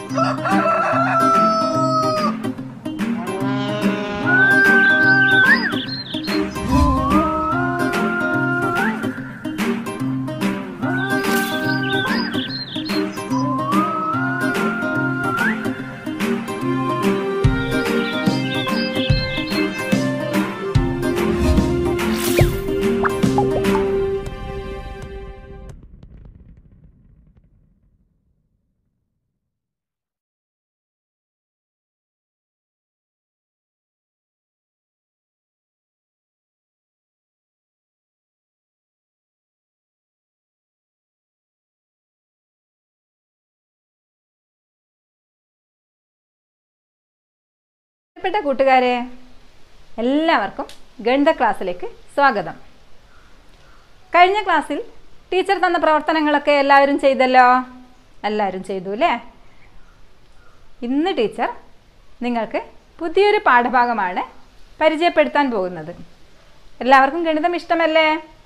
പ്രിയപ്പെട്ട കൂട്ടുകാരെ എല്ലാവർക്കും ഗണിത ക്ലാസ്സിലേക്ക് സ്വാഗതം കഴിഞ്ഞ ക്ലാസ്സിൽ ടീച്ചർ തന്ന പ്രവർത്തനങ്ങളൊക്കെ എല്ലാവരും ചെയ്തല്ലോ എല്ലാവരും ചെയ്തു അല്ലേ ഇന്ന് ടീച്ചർ നിങ്ങൾക്ക് പുതിയൊരു പാഠഭാഗമാണ് പരിചയപ്പെടുത്താൻ പോകുന്നത് എല്ലാവർക്കും ഗണിതം ഇഷ്ടമല്ലേ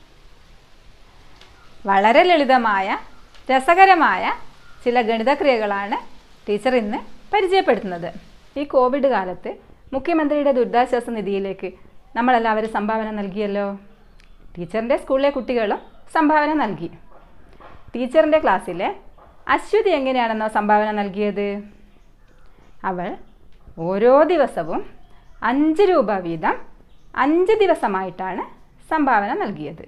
വളരെ ലളിതമായ രസകരമായ ചില ഗണിതക്രിയകളാണ് ടീച്ചർ ഇന്ന് പരിചയപ്പെടുത്തുന്നത് ഈ കോവിഡ് കാലത്ത് മുഖ്യമന്ത്രിയുടെ ദുരിതാശ്വാസ നിധിയിലേക്ക് നമ്മളെല്ലാവരും സംഭാവന നൽകിയല്ലോ ടീച്ചറിൻ്റെ സ്കൂളിലെ കുട്ടികളും സംഭാവന നൽകി ടീച്ചറിൻ്റെ ക്ലാസ്സിലെ അശ്വതി എങ്ങനെയാണെന്നോ സംഭാവന നൽകിയത് അവൾ ഓരോ ദിവസവും അഞ്ച് രൂപ വീതം അഞ്ച് ദിവസമായിട്ടാണ് സംഭാവന നൽകിയത്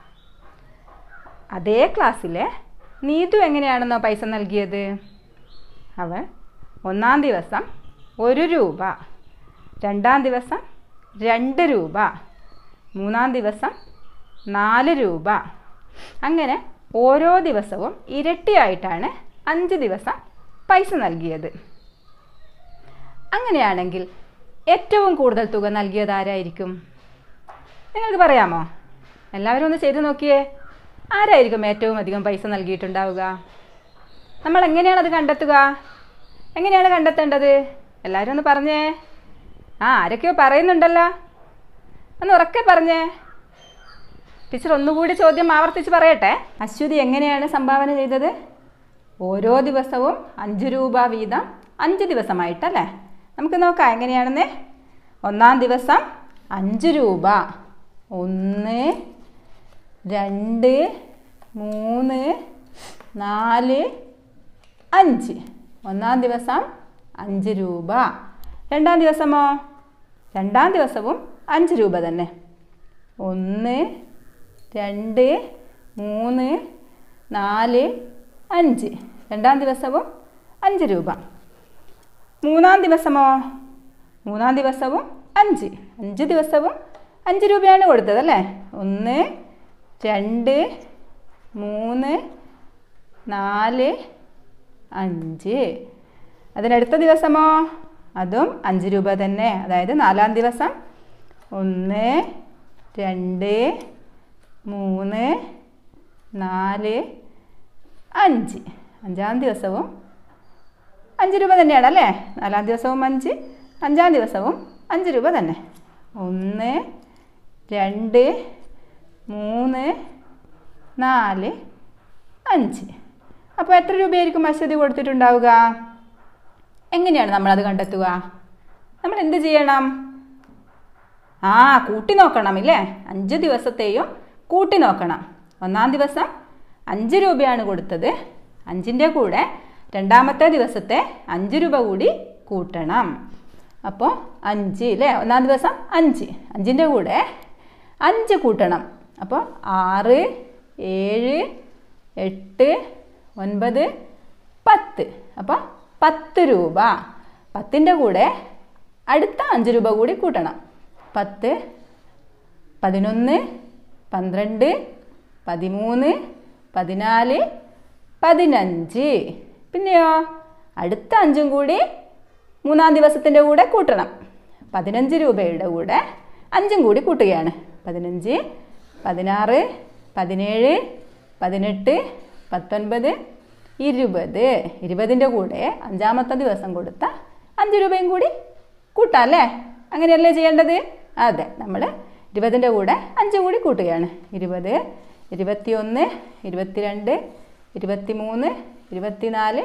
അതേ ക്ലാസ്സിലെ നീതു എങ്ങനെയാണെന്നോ പൈസ നൽകിയത് അവൾ ഒന്നാം ദിവസം ഒരു രൂപ രണ്ടാം ദിവസം രണ്ട് രൂപ മൂന്നാം ദിവസം നാല് രൂപ അങ്ങനെ ഓരോ ദിവസവും ഇരട്ടിയായിട്ടാണ് അഞ്ച് ദിവസം പൈസ നൽകിയത് അങ്ങനെയാണെങ്കിൽ ഏറ്റവും കൂടുതൽ തുക നൽകിയത് ആരായിരിക്കും നിങ്ങൾക്ക് പറയാമോ എല്ലാവരും ഒന്ന് ചെയ്തു നോക്കിയേ ആരായിരിക്കും ഏറ്റവും അധികം പൈസ നൽകിയിട്ടുണ്ടാവുക നമ്മൾ എങ്ങനെയാണ് അത് കണ്ടെത്തുക എങ്ങനെയാണ് കണ്ടെത്തേണ്ടത് എല്ലാവരും ഒന്ന് പറഞ്ഞേ ആ ആരൊക്കെയോ പറയുന്നുണ്ടല്ലോ ഒന്ന് ഉറക്കെ പറഞ്ഞേ ടീച്ചർ ഒന്നുകൂടി ചോദ്യം ആവർത്തിച്ച് പറയട്ടെ അശ്വതി എങ്ങനെയാണ് സംഭാവന ചെയ്തത് ഓരോ ദിവസവും അഞ്ച് രൂപ വീതം അഞ്ച് ദിവസമായിട്ടല്ലേ നമുക്ക് നോക്കാം എങ്ങനെയാണെന്ന് ഒന്നാം ദിവസം അഞ്ച് രൂപ ഒന്ന് രണ്ട് മൂന്ന് നാല് അഞ്ച് ഒന്നാം ദിവസം അഞ്ച് രൂപ രണ്ടാം ദിവസമോ രണ്ടാം ദിവസവും അഞ്ച് രൂപ തന്നെ ഒന്ന് രണ്ട് മൂന്ന് നാല് അഞ്ച് രണ്ടാം ദിവസവും അഞ്ച് രൂപ മൂന്നാം ദിവസമോ മൂന്നാം ദിവസവും അഞ്ച് അഞ്ച് ദിവസവും അഞ്ച് രൂപയാണ് കൊടുത്തത് അല്ലേ ഒന്ന് രണ്ട് മൂന്ന് നാല് അഞ്ച് അതിനടുത്ത ദിവസമോ അതും അഞ്ച് രൂപ തന്നെ അതായത് നാലാം ദിവസം ഒന്ന് രണ്ട് മൂന്ന് നാല് അഞ്ച് അഞ്ചാം ദിവസവും അഞ്ച് രൂപ തന്നെയാണ് അല്ലേ നാലാം ദിവസവും അഞ്ച് അഞ്ചാം ദിവസവും അഞ്ച് രൂപ തന്നെ ഒന്ന് രണ്ട് മൂന്ന് നാല് അഞ്ച് അപ്പോൾ എത്ര രൂപയായിരിക്കും അശ്വതി കൊടുത്തിട്ടുണ്ടാവുക എങ്ങനെയാണ് നമ്മളത് കണ്ടെത്തുക നമ്മൾ എന്ത് ചെയ്യണം ആ കൂട്ടി നോക്കണം ഇല്ലേ അഞ്ച് ദിവസത്തെയും കൂട്ടി നോക്കണം ഒന്നാം ദിവസം അഞ്ച് രൂപയാണ് കൊടുത്തത് അഞ്ചിൻ്റെ കൂടെ രണ്ടാമത്തെ ദിവസത്തെ അഞ്ച് രൂപ കൂടി കൂട്ടണം അപ്പോൾ അഞ്ച് അല്ലേ ഒന്നാം ദിവസം അഞ്ച് അഞ്ചിൻ്റെ കൂടെ അഞ്ച് കൂട്ടണം അപ്പോൾ ആറ് ഏഴ് എട്ട് ഒൻപത് പത്ത് അപ്പോൾ പത്ത് രൂപ പത്തിൻ്റെ കൂടെ അടുത്ത അഞ്ച് രൂപ കൂടി കൂട്ടണം പത്ത് പതിനൊന്ന് പന്ത്രണ്ട് പതിമൂന്ന് പതിനാല് പതിനഞ്ച് പിന്നെയോ അടുത്ത അഞ്ചും കൂടി മൂന്നാം ദിവസത്തിൻ്റെ കൂടെ കൂട്ടണം പതിനഞ്ച് രൂപയുടെ കൂടെ അഞ്ചും കൂടി കൂട്ടുകയാണ് പതിനഞ്ച് പതിനാറ് പതിനേഴ് പതിനെട്ട് പത്തൊൻപത് ഇരുപത് ഇരുപതിൻ്റെ കൂടെ അഞ്ചാമത്തെ ദിവസം കൊടുത്ത അഞ്ച് രൂപയും കൂടി കൂട്ടാം അല്ലേ അങ്ങനെയല്ലേ ചെയ്യേണ്ടത് അതെ നമ്മൾ ഇരുപതിൻ്റെ കൂടെ അഞ്ചും കൂടി കൂട്ടുകയാണ് ഇരുപത് ഇരുപത്തിയൊന്ന് ഇരുപത്തിരണ്ട് ഇരുപത്തിമൂന്ന് ഇരുപത്തിനാല്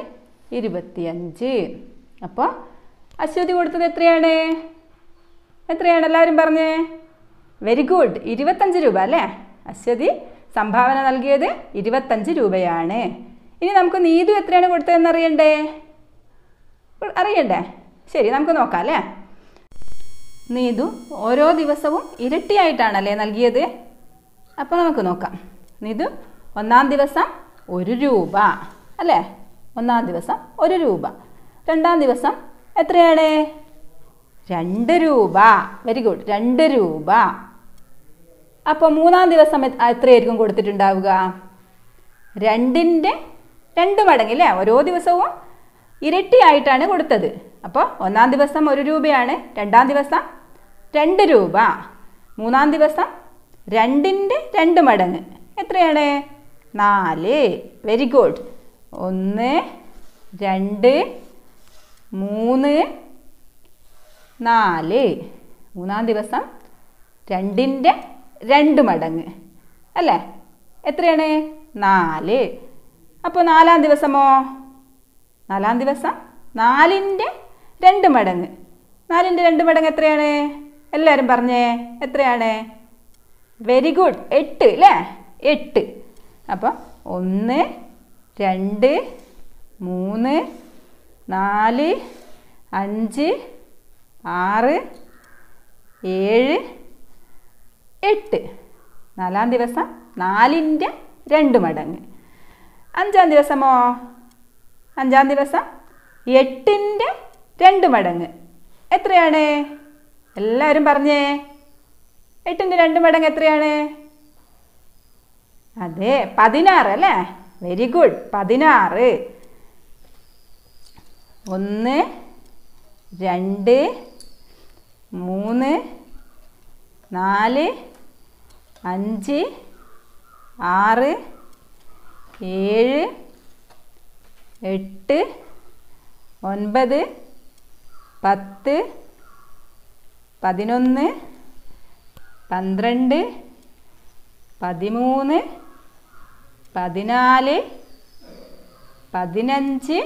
ഇരുപത്തിയഞ്ച് അപ്പോൾ അശ്വതി കൊടുത്തത് എത്രയാണ് എത്രയാണ് എല്ലാവരും പറഞ്ഞേ വെരി ഗുഡ് ഇരുപത്തഞ്ച് രൂപ അല്ലേ അശ്വതി സംഭാവന നൽകിയത് ഇരുപത്തഞ്ച് രൂപയാണ് ഇനി നമുക്ക് നീതു എത്രയാണ് കൊടുത്തതെന്ന് അറിയണ്ടേ അറിയണ്ടേ ശരി നമുക്ക് നോക്കാം അല്ലേ നീതു ഓരോ ദിവസവും ഇരട്ടിയായിട്ടാണല്ലേ നൽകിയത് അപ്പോൾ നമുക്ക് നോക്കാം നീതു ഒന്നാം ദിവസം ഒരു രൂപ അല്ലേ ഒന്നാം ദിവസം ഒരു രൂപ രണ്ടാം ദിവസം എത്രയാണ് രണ്ട് രൂപ വെരി ഗുഡ് രണ്ട് രൂപ അപ്പോൾ മൂന്നാം ദിവസം എ- എത്രയായിരിക്കും കൊടുത്തിട്ടുണ്ടാവുക രണ്ടിൻ്റെ രണ്ട് മടങ്ങ് അല്ലേ ഓരോ ദിവസവും ഇരട്ടിയായിട്ടാണ് കൊടുത്തത് അപ്പോൾ ഒന്നാം ദിവസം ഒരു രൂപയാണ് രണ്ടാം ദിവസം രണ്ട് രൂപ മൂന്നാം ദിവസം രണ്ടിൻ്റെ രണ്ട് മടങ്ങ് എത്രയാണ് നാല് വെരി ഗുഡ് ഒന്ന് രണ്ട് മൂന്ന് നാല് മൂന്നാം ദിവസം രണ്ടിൻ്റെ രണ്ട് മടങ്ങ് അല്ലേ എത്രയാണ് നാല് അപ്പോൾ നാലാം ദിവസമോ നാലാം ദിവസം നാലിൻ്റെ രണ്ട് മടങ്ങ് നാലിൻ്റെ രണ്ട് മടങ്ങ് എത്രയാണ് എല്ലാവരും പറഞ്ഞേ എത്രയാണ് വെരി ഗുഡ് എട്ട് അല്ലേ എട്ട് അപ്പോൾ ഒന്ന് രണ്ട് മൂന്ന് നാല് അഞ്ച് ആറ് ഏഴ് എട്ട് നാലാം ദിവസം നാലിൻ്റെ രണ്ട് മടങ്ങ് അഞ്ചാം ദിവസമോ അഞ്ചാം ദിവസം എട്ടിൻ്റെ രണ്ട് മടങ്ങ് എത്രയാണ് എല്ലാവരും പറഞ്ഞേ എട്ടിൻ്റെ രണ്ട് മടങ്ങ് എത്രയാണ് അതെ പതിനാറ് അല്ലേ വെരി ഗുഡ് പതിനാറ് ഒന്ന് രണ്ട് മൂന്ന് നാല് അഞ്ച് ആറ് ഏഴ് എട്ട് ഒൻപത് പത്ത് പതിനൊന്ന് പന്ത്രണ്ട് പതിമൂന്ന് പതിനാല് പതിനഞ്ച്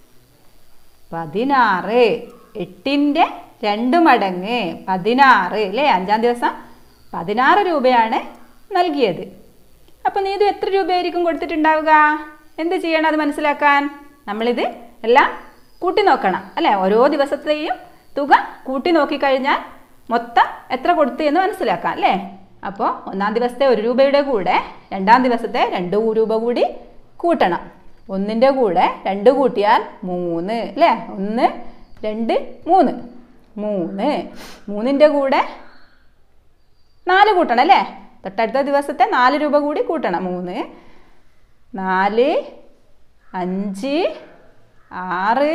പതിനാറ് എട്ടിൻ്റെ രണ്ട് മടങ്ങ് പതിനാറ് അല്ലേ അഞ്ചാം ദിവസം പതിനാറ് രൂപയാണ് നൽകിയത് അപ്പോൾ നീ ഇത് എത്ര രൂപയായിരിക്കും കൊടുത്തിട്ടുണ്ടാവുക എന്ത് ചെയ്യണം അത് മനസ്സിലാക്കാൻ നമ്മളിത് എല്ലാം കൂട്ടി നോക്കണം അല്ലേ ഓരോ ദിവസത്തെയും തുക കൂട്ടി നോക്കിക്കഴിഞ്ഞാൽ മൊത്തം എത്ര കൊടുത്തു എന്ന് മനസ്സിലാക്കാം അല്ലേ അപ്പോൾ ഒന്നാം ദിവസത്തെ ഒരു രൂപയുടെ കൂടെ രണ്ടാം ദിവസത്തെ രണ്ട് രൂപ കൂടി കൂട്ടണം ഒന്നിൻ്റെ കൂടെ രണ്ട് കൂട്ടിയാൽ മൂന്ന് അല്ലേ ഒന്ന് രണ്ട് മൂന്ന് മൂന്ന് മൂന്നിൻ്റെ കൂടെ നാല് കൂട്ടണം അല്ലേ തൊട്ടടുത്ത ദിവസത്തെ നാല് രൂപ കൂടി കൂട്ടണം മൂന്ന് നാല് അഞ്ച് ആറ്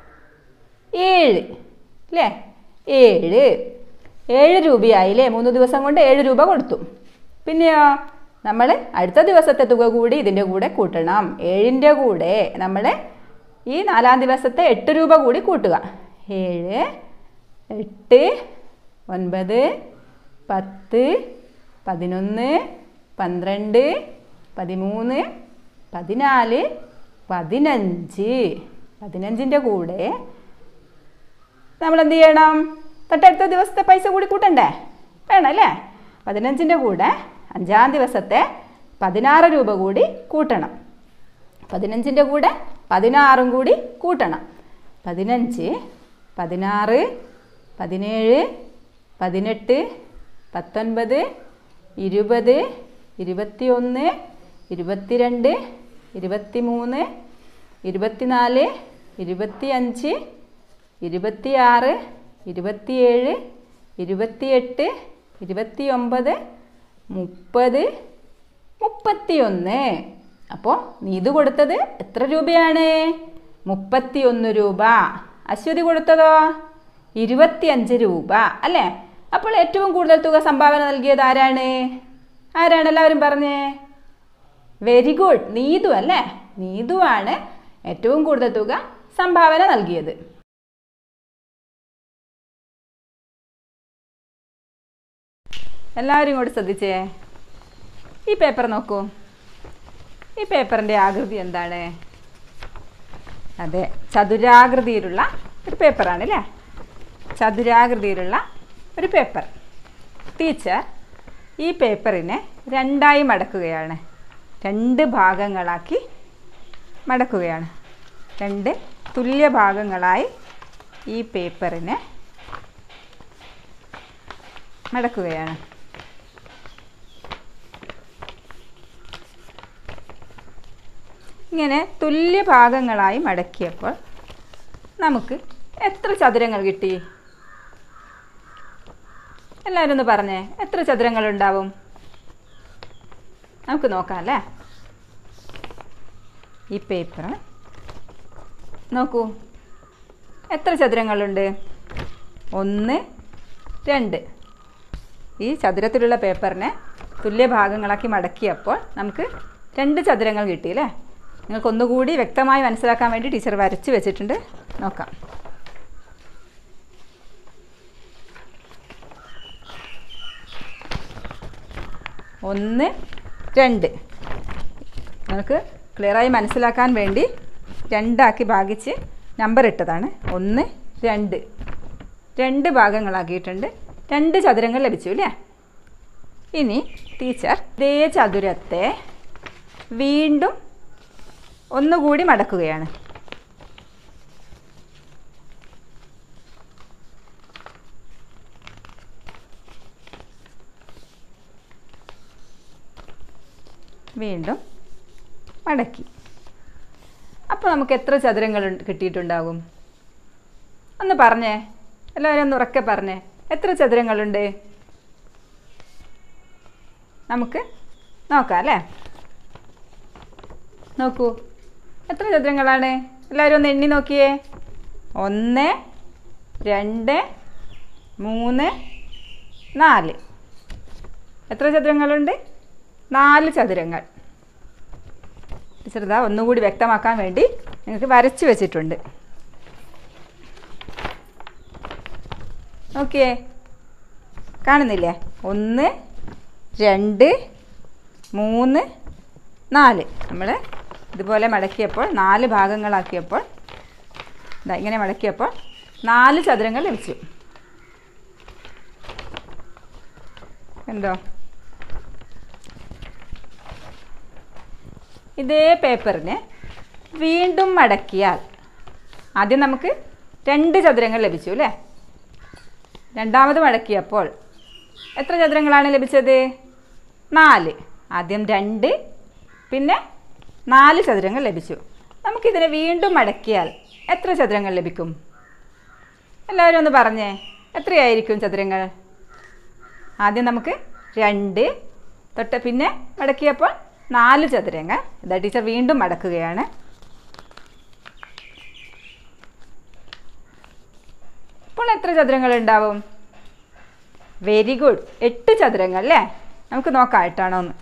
ഏഴ് അല്ലേ ഏഴ് ഏഴ് രൂപയായില്ലേ മൂന്ന് ദിവസം കൊണ്ട് ഏഴ് രൂപ കൊടുത്തു പിന്നെയോ നമ്മൾ അടുത്ത ദിവസത്തെ തുക കൂടി ഇതിൻ്റെ കൂടെ കൂട്ടണം ഏഴിൻ്റെ കൂടെ നമ്മൾ ഈ നാലാം ദിവസത്തെ എട്ട് രൂപ കൂടി കൂട്ടുക ഏഴ് എട്ട് ഒൻപത് പത്ത് പതിനൊന്ന് പന്ത്രണ്ട് പതിമൂന്ന് പതിനാല് പതിനഞ്ച് പതിനഞ്ചിൻ്റെ കൂടെ നമ്മൾ എന്ത് ചെയ്യണം തൊട്ടടുത്ത ദിവസത്തെ പൈസ കൂടി കൂട്ടണ്ടേ വേണം അല്ലേ പതിനഞ്ചിൻ്റെ കൂടെ അഞ്ചാം ദിവസത്തെ പതിനാറ് രൂപ കൂടി കൂട്ടണം പതിനഞ്ചിൻ്റെ കൂടെ പതിനാറും കൂടി കൂട്ടണം പതിനഞ്ച് പതിനാറ് പതിനേഴ് പതിനെട്ട് പത്തൊൻപത് ഇരുപത് ഇരുപത്തിയൊന്ന് ഇരുപത്തിരണ്ട് ഇരുപത്തിമൂന്ന് ഇരുപത്തിനാല് ഇരുപത്തിയഞ്ച് ഇരുപത്തിയാറ് ഇരുപത്തിയേഴ് ഇരുപത്തിയെട്ട് ഇരുപത്തിയൊമ്പത് മുപ്പത് മുപ്പത്തിയൊന്ന് അപ്പോൾ നീ ഇത് കൊടുത്തത് എത്ര രൂപയാണ് മുപ്പത്തിയൊന്ന് രൂപ അശ്വതി കൊടുത്തതോ ഇരുപത്തിയഞ്ച് രൂപ അല്ലേ അപ്പോൾ ഏറ്റവും കൂടുതൽ തുക സംഭാവന നൽകിയത് ആരാണ് ആരാണ് എല്ലാവരും പറഞ്ഞേ വെരി ഗുഡ് നീതു അല്ലേ നീതു ആണ് ഏറ്റവും കൂടുതൽ തുക സംഭാവന നൽകിയത് എല്ലാവരും ഇങ്ങോട്ട് ശ്രദ്ധിച്ചേ ഈ പേപ്പർ നോക്കൂ ഈ പേപ്പറിൻ്റെ ആകൃതി എന്താണ് അതെ ചതുരാകൃതിയിലുള്ള ഒരു പേപ്പറാണ് അല്ലേ ചതുരാകൃതിയിലുള്ള ഒരു പേപ്പർ ടീച്ചർ ഈ പേപ്പറിനെ രണ്ടായി മടക്കുകയാണ് രണ്ട് ഭാഗങ്ങളാക്കി മടക്കുകയാണ് രണ്ട് തുല്യ ഭാഗങ്ങളായി ഈ പേപ്പറിനെ മടക്കുകയാണ് ഇങ്ങനെ തുല്യ ഭാഗങ്ങളായി മടക്കിയപ്പോൾ നമുക്ക് എത്ര ചതുരങ്ങൾ കിട്ടി എല്ലാവരും ഒന്ന് പറഞ്ഞേ എത്ര ചതുരങ്ങൾ ഉണ്ടാവും നമുക്ക് നോക്കാം അല്ലേ ഈ പേപ്പർ നോക്കൂ എത്ര ചതുരങ്ങളുണ്ട് ഒന്ന് രണ്ട് ഈ ചതുരത്തിലുള്ള പേപ്പറിനെ തുല്യ ഭാഗങ്ങളാക്കി മടക്കിയപ്പോൾ നമുക്ക് രണ്ട് ചതുരങ്ങൾ കിട്ടിയില്ലേ നിങ്ങൾക്ക് ഒന്നുകൂടി വ്യക്തമായി മനസ്സിലാക്കാൻ വേണ്ടി ടീച്ചർ വരച്ച് വെച്ചിട്ടുണ്ട് നോക്കാം ഒന്ന് രണ്ട് നിങ്ങൾക്ക് ക്ലിയറായി മനസ്സിലാക്കാൻ വേണ്ടി രണ്ടാക്കി ഭാഗിച്ച് നമ്പർ ഇട്ടതാണ് ഒന്ന് രണ്ട് രണ്ട് ഭാഗങ്ങളാക്കിയിട്ടുണ്ട് രണ്ട് ചതുരങ്ങൾ ലഭിച്ചു അല്ലേ ഇനി ടീച്ചർ ഇതേ ചതുരത്തെ വീണ്ടും ഒന്നുകൂടി മടക്കുകയാണ് വീണ്ടും മടക്കി അപ്പോൾ നമുക്ക് എത്ര ചതുരങ്ങൾ ഉണ്ട്- കിട്ടിയിട്ടുണ്ടാകും ഒന്ന് പറഞ്ഞേ എല്ലാവരും ഒന്ന് ഉറക്കെ പറഞ്ഞേ എത്ര ചതുരങ്ങളുണ്ട് നമുക്ക് നോക്കാം അല്ലേ നോക്കൂ എത്ര ചതുരങ്ങളാണ് എല്ലാവരും ഒന്ന് എണ്ണി നോക്കിയേ ഒന്ന് രണ്ട് മൂന്ന് നാല് എത്ര ചതുരങ്ങളുണ്ട് നാല് ചതുരങ്ങൾ ടീച്ചർ ഇതാ ഒന്നുകൂടി വ്യക്തമാക്കാൻ വേണ്ടി നിങ്ങൾക്ക് വരച്ചു വെച്ചിട്ടുണ്ട് നോക്കിയേ കാണുന്നില്ലേ ഒന്ന് രണ്ട് മൂന്ന് നാല് നമ്മൾ ഇതുപോലെ മടക്കിയപ്പോൾ നാല് ഭാഗങ്ങളാക്കിയപ്പോൾ ഇതാ ഇങ്ങനെ മടക്കിയപ്പോൾ നാല് ചതുരങ്ങൾ ലഭിച്ചു കണ്ടോ ഇതേ പേപ്പറിനെ വീണ്ടും മടക്കിയാൽ ആദ്യം നമുക്ക് രണ്ട് ചതുരങ്ങൾ ലഭിച്ചു അല്ലേ രണ്ടാമത് മടക്കിയപ്പോൾ എത്ര ചതുരങ്ങളാണ് ലഭിച്ചത് നാല് ആദ്യം രണ്ട് പിന്നെ നാല് ചതുരങ്ങൾ ലഭിച്ചു നമുക്കിതിനെ വീണ്ടും മടക്കിയാൽ എത്ര ചതുരങ്ങൾ ലഭിക്കും എല്ലാവരും ഒന്ന് പറഞ്ഞേ എത്രയായിരിക്കും ചതുരങ്ങൾ ആദ്യം നമുക്ക് രണ്ട് തൊട്ട് പിന്നെ മടക്കിയപ്പോൾ നാല് ചതുരങ്ങൾ ഇതാ ടീച്ചർ വീണ്ടും മടക്കുകയാണ് ഇപ്പോൾ എത്ര ചതുരങ്ങൾ ഉണ്ടാവും വെരി ഗുഡ് എട്ട് ചതുരങ്ങൾ അല്ലേ നമുക്ക് നോക്കാം എട്ടാണോ എന്ന്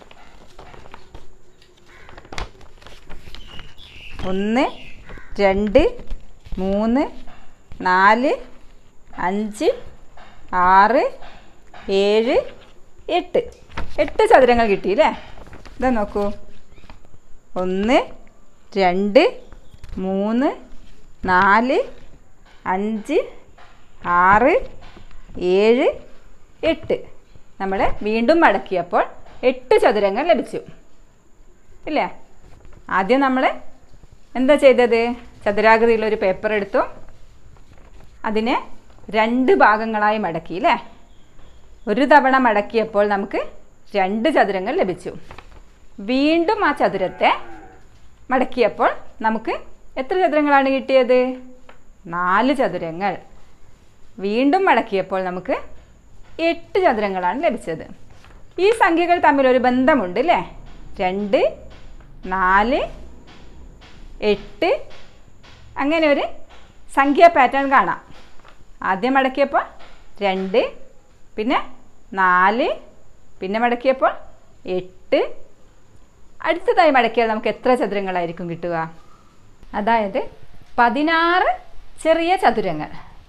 ഒന്ന് രണ്ട് മൂന്ന് നാല് അഞ്ച് ആറ് ഏഴ് എട്ട് എട്ട് ചതുരങ്ങൾ കിട്ടിയില്ലേ ഇതാ നോക്കൂ ഒന്ന് രണ്ട് മൂന്ന് നാല് അഞ്ച് ആറ് ഏഴ് എട്ട് നമ്മൾ വീണ്ടും മടക്കിയപ്പോൾ എട്ട് ചതുരങ്ങൾ ലഭിച്ചു ഇല്ലേ ആദ്യം നമ്മൾ എന്താ ചെയ്തത് ചതുരാകൃതിയിലുള്ള ഒരു പേപ്പർ എടുത്തു അതിനെ രണ്ട് ഭാഗങ്ങളായി മടക്കി അല്ലേ ഒരു തവണ മടക്കിയപ്പോൾ നമുക്ക് രണ്ട് ചതുരങ്ങൾ ലഭിച്ചു വീണ്ടും ആ ചതുരത്തെ മടക്കിയപ്പോൾ നമുക്ക് എത്ര ചതുരങ്ങളാണ് കിട്ടിയത് നാല് ചതുരങ്ങൾ വീണ്ടും മടക്കിയപ്പോൾ നമുക്ക് എട്ട് ചതുരങ്ങളാണ് ലഭിച്ചത് ഈ സംഖ്യകൾ തമ്മിൽ ഒരു ബന്ധമുണ്ട് അല്ലേ രണ്ട് നാല് എട്ട് അങ്ങനെ ഒരു സംഖ്യാ പാറ്റേൺ കാണാം ആദ്യം മടക്കിയപ്പോൾ രണ്ട് പിന്നെ നാല് പിന്നെ മടക്കിയപ്പോൾ എട്ട് അടുത്തതായി മടക്കിയാൽ നമുക്ക് എത്ര ചതുരങ്ങളായിരിക്കും കിട്ടുക അതായത് പതിനാറ് ചെറിയ ചതുരങ്ങൾ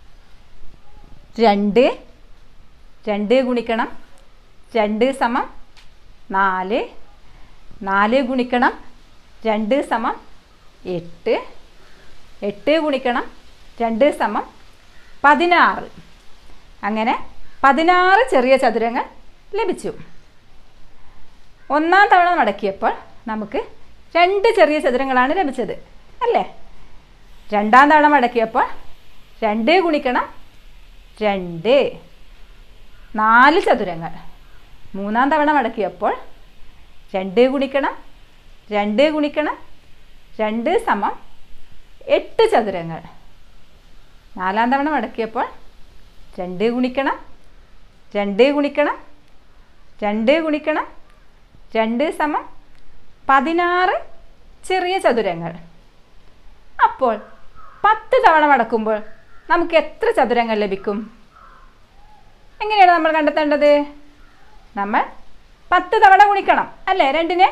രണ്ട് രണ്ട് ഗുണിക്കണം രണ്ട് സമം നാല് നാല് ഗുണിക്കണം രണ്ട് സമം എട്ട് എട്ട് ഗുണിക്കണം രണ്ട് സമം പതിനാറ് അങ്ങനെ പതിനാറ് ചെറിയ ചതുരങ്ങൾ ലഭിച്ചു ഒന്നാം തവണ മടക്കിയപ്പോൾ നമുക്ക് രണ്ട് ചെറിയ ചതുരങ്ങളാണ് ലഭിച്ചത് അല്ലേ രണ്ടാം തവണ മടക്കിയപ്പോൾ രണ്ട് ഗുണിക്കണം രണ്ട് നാല് ചതുരങ്ങൾ മൂന്നാം തവണ മടക്കിയപ്പോൾ രണ്ട് ഗുണിക്കണം രണ്ട് ഗുണിക്കണം രണ്ട് സമം എട്ട് ചതുരങ്ങൾ നാലാം തവണ മടക്കിയപ്പോൾ രണ്ട് ഗുണിക്കണം രണ്ട് ഗുണിക്കണം രണ്ട് ഗുണിക്കണം രണ്ട് സമം പതിനാറ് ചെറിയ ചതുരങ്ങൾ അപ്പോൾ പത്ത് തവണ മടക്കുമ്പോൾ നമുക്ക് എത്ര ചതുരങ്ങൾ ലഭിക്കും എങ്ങനെയാണ് നമ്മൾ കണ്ടെത്തേണ്ടത് നമ്മൾ പത്ത് തവണ ഗുണിക്കണം അല്ലേ രണ്ടിനെ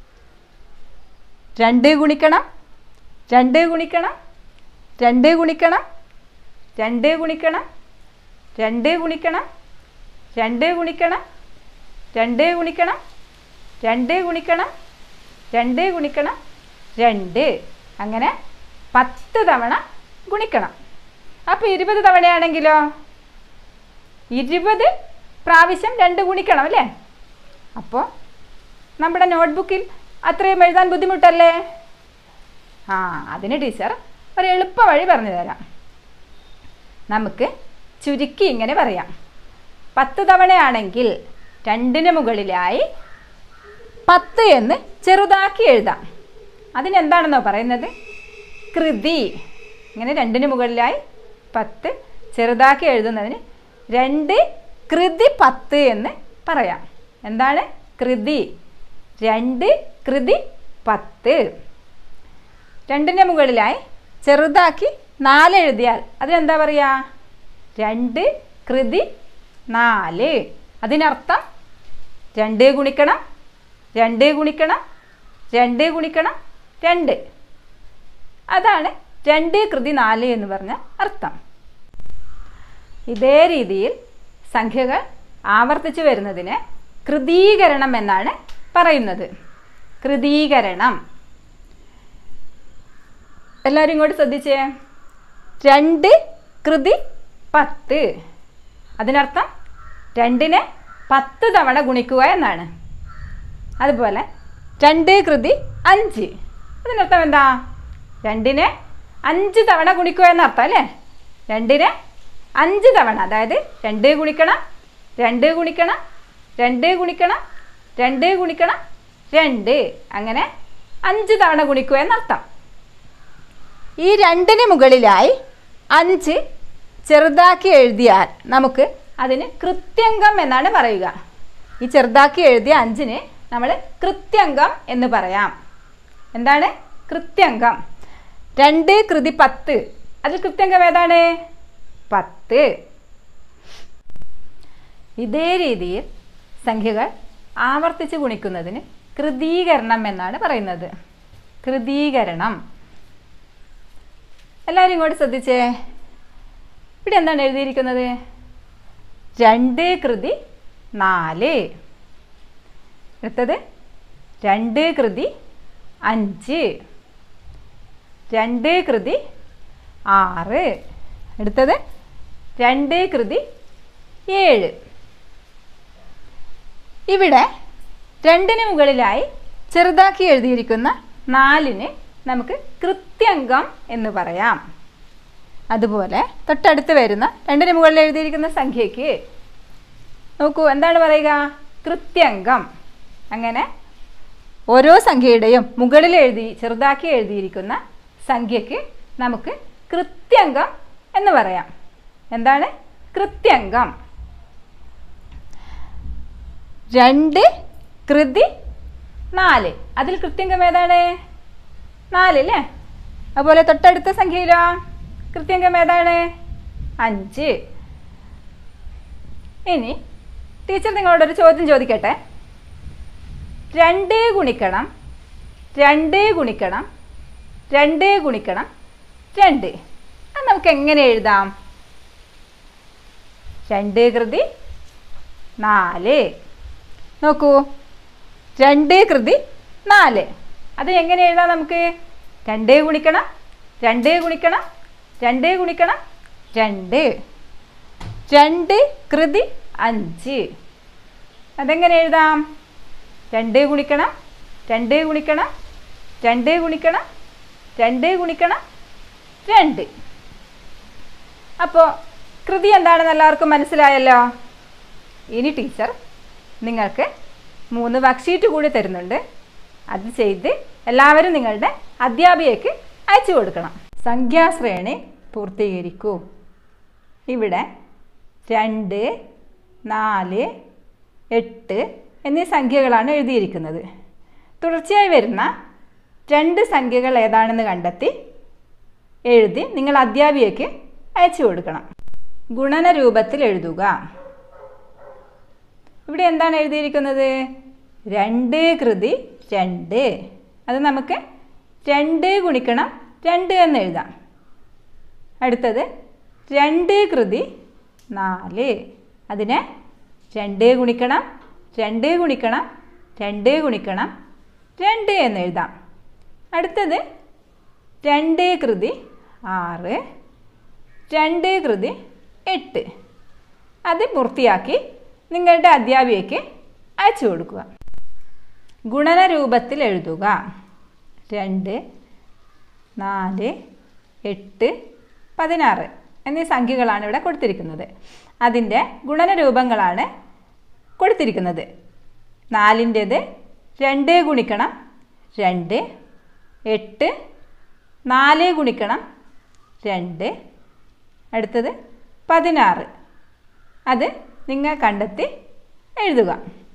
രണ്ട് ഗുണിക്കണം രണ്ട് ഗുണിക്കണം രണ്ട് ഗുണിക്കണം രണ്ട് ഗുണിക്കണം രണ്ട് ഗുണിക്കണം രണ്ട് ഗുണിക്കണം രണ്ട് ഗുണിക്കണം രണ്ട് ഗുണിക്കണം രണ്ട് ഗുണിക്കണം രണ്ട് അങ്ങനെ പത്ത് തവണ ഗുണിക്കണം അപ്പോൾ ഇരുപത് തവണയാണെങ്കിലോ ഇരുപത് പ്രാവശ്യം രണ്ട് ഗുണിക്കണം അല്ലേ അപ്പോൾ നമ്മുടെ നോട്ട്ബുക്കിൽ അത്രയും എഴുതാൻ ബുദ്ധിമുട്ടല്ലേ ആ അതിന് ടീച്ചർ ഒരു എളുപ്പ വഴി പറഞ്ഞു തരാം നമുക്ക് ചുരുക്കി ഇങ്ങനെ പറയാം പത്ത് തവണയാണെങ്കിൽ രണ്ടിന് മുകളിലായി പത്ത് എന്ന് ചെറുതാക്കി എഴുതാം അതിനെന്താണെന്നോ പറയുന്നത് കൃതി ഇങ്ങനെ രണ്ടിന് മുകളിലായി പത്ത് ചെറുതാക്കി എഴുതുന്നതിന് രണ്ട് കൃതി പത്ത് എന്ന് പറയാം എന്താണ് കൃതി രണ്ട് കൃതി പത്ത് രണ്ടിൻ്റെ മുകളിലായി ചെറുതാക്കി നാല് എഴുതിയാൽ അതിനെന്താ പറയുക രണ്ട് കൃതി നാല് അതിനർത്ഥം രണ്ട് ഗുണിക്കണം രണ്ട് ഗുണിക്കണം രണ്ട് ഗുണിക്കണം രണ്ട് അതാണ് രണ്ട് കൃതി നാല് എന്ന് പറഞ്ഞ അർത്ഥം ഇതേ രീതിയിൽ സംഖ്യകൾ ആവർത്തിച്ചു വരുന്നതിന് കൃതീകരണം എന്നാണ് പറയുന്നത് കൃതീകരണം എല്ലാവരും ഇങ്ങോട്ട് ശ്രദ്ധിച്ചേ രണ്ട് കൃതി പത്ത് അതിനർത്ഥം രണ്ടിനെ പത്ത് തവണ ഗുണിക്കുക എന്നാണ് അതുപോലെ രണ്ട് കൃതി അഞ്ച് അതിനർത്ഥം എന്താ രണ്ടിനെ അഞ്ച് തവണ ഗുണിക്കുക എന്നർത്ഥം അല്ലേ രണ്ടിനെ അഞ്ച് തവണ അതായത് രണ്ട് ഗുണിക്കണം രണ്ട് ഗുണിക്കണം രണ്ട് ഗുണിക്കണം രണ്ട് ഗുണിക്കണം രണ്ട് അങ്ങനെ അഞ്ച് തവണ ഗുണിക്കുക എന്നർത്ഥം ഈ രണ്ടിന് മുകളിലായി അഞ്ച് ചെറുതാക്കി എഴുതിയാൽ നമുക്ക് അതിന് കൃത്യംഗം എന്നാണ് പറയുക ഈ ചെറുതാക്കി എഴുതിയ അഞ്ചിന് നമ്മൾ കൃത്യംഗം എന്ന് പറയാം എന്താണ് കൃത്യംഗം രണ്ട് കൃതി പത്ത് അതിൽ കൃത്യംഗം ഏതാണ് പത്ത് ഇതേ രീതിയിൽ സംഖ്യകൾ ആവർത്തിച്ച് ഗുണിക്കുന്നതിന് കൃതീകരണം എന്നാണ് പറയുന്നത് കൃതീകരണം എല്ലാവരും ഇങ്ങോട്ട് ശ്രദ്ധിച്ചേ ഇവിടെ എന്താണ് എഴുതിയിരിക്കുന്നത് രണ്ട് കൃതി നാല് അടുത്തത് രണ്ട് കൃതി അഞ്ച് രണ്ട് കൃതി ആറ് അടുത്തത് രണ്ട് കൃതി ഏഴ് ഇവിടെ രണ്ടിന് മുകളിലായി ചെറുതാക്കി എഴുതിയിരിക്കുന്ന നാലിന് നമുക്ക് കൃത്യംഗം എന്ന് പറയാം അതുപോലെ തൊട്ടടുത്ത് വരുന്ന രണ്ടിന് മുകളിൽ എഴുതിയിരിക്കുന്ന സംഖ്യയ്ക്ക് നോക്കൂ എന്താണ് പറയുക കൃത്യംഗം അങ്ങനെ ഓരോ സംഖ്യയുടെയും മുകളിൽ എഴുതി ചെറുതാക്കി എഴുതിയിരിക്കുന്ന സംഖ്യയ്ക്ക് നമുക്ക് കൃത്യംഗം എന്ന് പറയാം എന്താണ് കൃത്യംഗം രണ്ട് കൃതി നാല് അതിൽ കൃത്യംഗം ഏതാണ് നാല് അല്ലേ അതുപോലെ തൊട്ടടുത്ത സംഖ്യയിലോ കൃത്യംഗം ഏതാണ് അഞ്ച് ഇനി ടീച്ചർ നിങ്ങളോടൊരു ചോദ്യം ചോദിക്കട്ടെ രണ്ട് ഗുണിക്കണം രണ്ട് ഗുണിക്കണം രണ്ട് ഗുണിക്കണം രണ്ട് അത് നമുക്ക് എങ്ങനെ എഴുതാം രണ്ട് കൃതി നാല് നോക്കൂ രണ്ട് കൃതി നാല് അത് എങ്ങനെ എഴുതാം നമുക്ക് രണ്ട് ഗുണിക്കണം രണ്ട് ഗുണിക്കണം രണ്ട് ഗുണിക്കണം രണ്ട് രണ്ട് കൃതി അഞ്ച് അതെങ്ങനെ എഴുതാം രണ്ട് ഗുണിക്കണം രണ്ട് ഗുണിക്കണം രണ്ട് ഗുണിക്കണം രണ്ട് ഗുണിക്കണം രണ്ട് അപ്പോൾ കൃതി എന്താണെന്ന് എല്ലാവർക്കും മനസ്സിലായല്ലോ ഇനി ടീച്ചർ നിങ്ങൾക്ക് മൂന്ന് വർക്ക്ഷീറ്റ് കൂടി തരുന്നുണ്ട് അത് ചെയ്ത് എല്ലാവരും നിങ്ങളുടെ അധ്യാപികയ്ക്ക് അയച്ചു കൊടുക്കണം സംഖ്യാശ്രേണി പൂർത്തീകരിക്കൂ ഇവിടെ രണ്ട് നാല് എട്ട് എന്നീ സംഖ്യകളാണ് എഴുതിയിരിക്കുന്നത് തുടർച്ചയായി വരുന്ന രണ്ട് സംഖ്യകൾ ഏതാണെന്ന് കണ്ടെത്തി എഴുതി നിങ്ങൾ അധ്യാപികയ്ക്ക് അയച്ചു കൊടുക്കണം ഗുണന രൂപത്തിൽ എഴുതുക ഇവിടെ എന്താണ് എഴുതിയിരിക്കുന്നത് രണ്ട് കൃതി രണ്ട് അത് നമുക്ക് രണ്ട് ഗുണിക്കണം രണ്ട് എന്ന് എഴുതാം അടുത്തത് രണ്ട് കൃതി നാല് അതിനെ രണ്ട് ഗുണിക്കണം രണ്ട് ഗുണിക്കണം രണ്ട് ഗുണിക്കണം രണ്ട് എന്ന് എഴുതാം അടുത്തത് രണ്ട് കൃതി ആറ് രണ്ട് കൃതി എട്ട് അത് പൂർത്തിയാക്കി നിങ്ങളുടെ അധ്യാപികയ്ക്ക് അയച്ചു കൊടുക്കുക ഗുണന രൂപത്തിൽ എഴുതുക രണ്ട് നാല് എട്ട് പതിനാറ് എന്നീ സംഖ്യകളാണ് ഇവിടെ കൊടുത്തിരിക്കുന്നത് അതിൻ്റെ ഗുണന രൂപങ്ങളാണ് കൊടുത്തിരിക്കുന്നത് നാലിൻ്റേത് രണ്ട് ഗുണിക്കണം രണ്ട് എട്ട് നാല് ഗുണിക്കണം രണ്ട് അടുത്തത് പതിനാറ് അത് നിങ്ങൾ കണ്ടെത്തി എഴുതുക